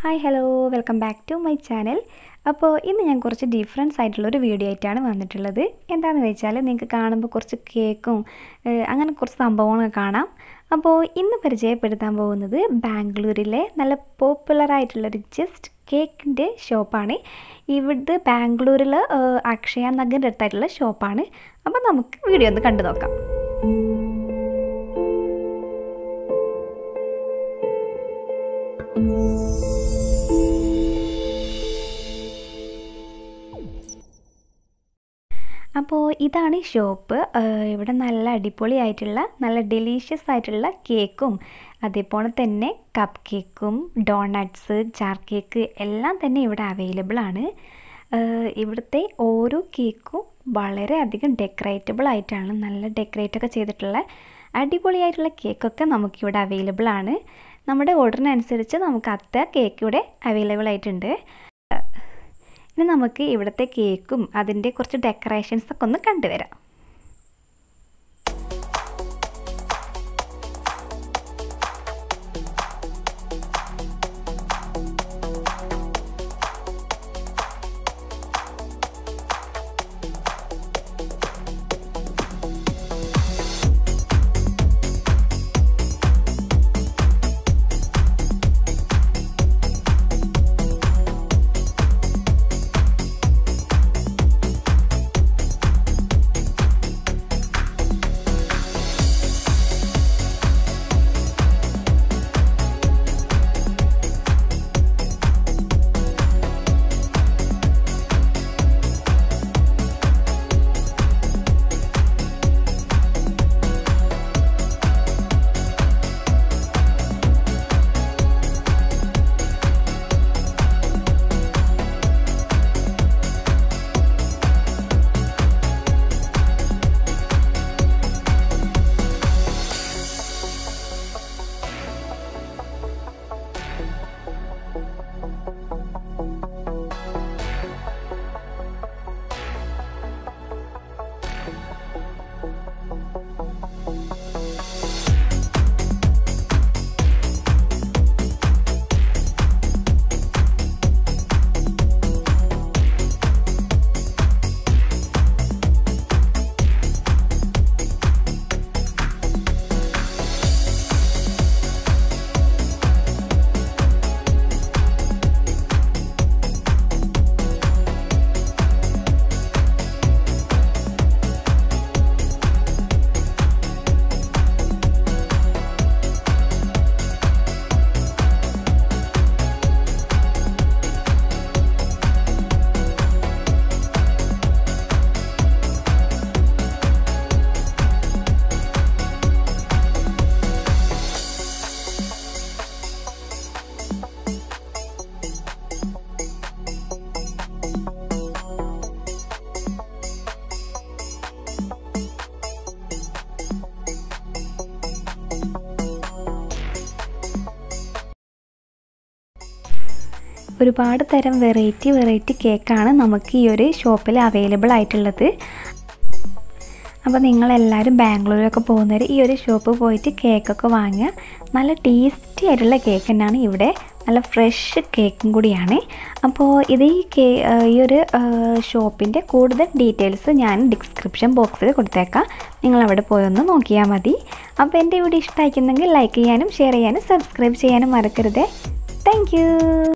hi hello welcome back to my channel അപ്പോൾ ഇന്ന് ഞാൻ കുറച്ച് ഡിഫറൻസ് ആയിട്ടുള്ളൊരു വീഡിയോ ആയിട്ടാണ് വന്നിട്ടുള്ളത് എന്താണെന്ന് വെച്ചാൽ നിങ്ങൾക്ക് കാണുമ്പോൾ കുറച്ച് കേക്കും ഏഹ്, അങ്ങനെ കുറച്ച് സംഭവങ്ങളൊക്കെ കാണാം അപ്പോൾ ഇന്ന് പരിചയപ്പെടുത്താൻ പോകുന്നത് ബാംഗ്ലൂരിലെ നല്ല പോപ്പുലർ ആയിട്ടുള്ളൊരു ജസ്റ്റ് കേക്കിൻ്റെ ഷോപ്പാണ് ഇവിടുത്തെ ബാംഗ്ലൂരിൽ ഏഹ്, അക്ഷയ നഗറിൻ്റെ അടുത്തായിട്ടുള്ള ഷോപ്പാണ് അപ്പോൾ നമുക്ക് വീഡിയോ ഒന്ന് കണ്ടു നോക്കാം അപ്പോൾ ഇതാണ് ഈ ഷോപ്പ് ഏഹ് ഇവിടെ നല്ല അടിപൊളിയായിട്ടുള്ള നല്ല ഡെലീഷ്യസ് ആയിട്ടുള്ള കേക്കും അതേപോലെ തന്നെ കപ്പ് കേക്കും ഡോണട്ട്സ് ചാർ കേക്ക് എല്ലാം തന്നെ ഇവിടെ അവൈലബിൾ ആണ് ഏഹ് ഇവിടുത്തെ ഓരോ കേക്കും വളരെയധികം ഡെക്കറേറ്റബിൾ ആയിട്ടാണ് നല്ല ഡെക്കറേറ്റ് ഒക്കെ ചെയ്തിട്ടുള്ള അടിപൊളിയായിട്ടുള്ള കേക്കൊക്കെ നമുക്കിവിടെ അവൈലബിൾ ആണ് നമ്മുടെ ഓർഡറിനനുസരിച്ച് നമുക്ക് അത്ര കേക്ക് ഇവിടെ അവൈലബിൾ ആയിട്ടുണ്ട് ഇനി നമുക്ക് ഇവിടുത്തെ കേക്കും അതിൻ്റെ കുറച്ച് ഡെക്കറേഷൻസ് ഒക്കെ ഒന്ന് കണ്ടുവരാം ഒരുപാട് തരം വെറൈറ്റി വെറൈറ്റി കേക്കാണ് നമുക്ക് ഈ ഒരു ഷോപ്പിൽ അവൈലബിൾ ആയിട്ടുള്ളത് അപ്പോൾ നിങ്ങളെല്ലാവരും ബാംഗ്ലൂരിലൊക്കെ പോകുന്നവർ ഈ ഒരു ഷോപ്പ് പോയിട്ട് കേക്കൊക്കെ വാങ്ങുക നല്ല ടേസ്റ്റി ആയിട്ടുള്ള കേക്ക് തന്നെയാണ് ഇവിടെ നല്ല ഫ്രഷ് കേക്കും കൂടിയാണ് അപ്പോൾ ഇത് ഈ കേ ഈ ഒരു ഷോപ്പിൻ്റെ കൂടുതൽ ഡീറ്റെയിൽസ് ഞാൻ ഡിസ്ക്രിപ്ഷൻ ബോക്സിൽ കൊടുത്തേക്കാം നിങ്ങളവിടെ പോയി ഒന്ന് നോക്കിയാൽ മതി അപ്പോൾ എൻ്റെ വീഡിയോ ഇഷ്ടമായിരിക്കുന്നെങ്കിൽ ലൈക്ക് ചെയ്യാനും ഷെയർ ചെയ്യാനും സബ്സ്ക്രൈബ് ചെയ്യാനും മറക്കരുത് താങ്ക്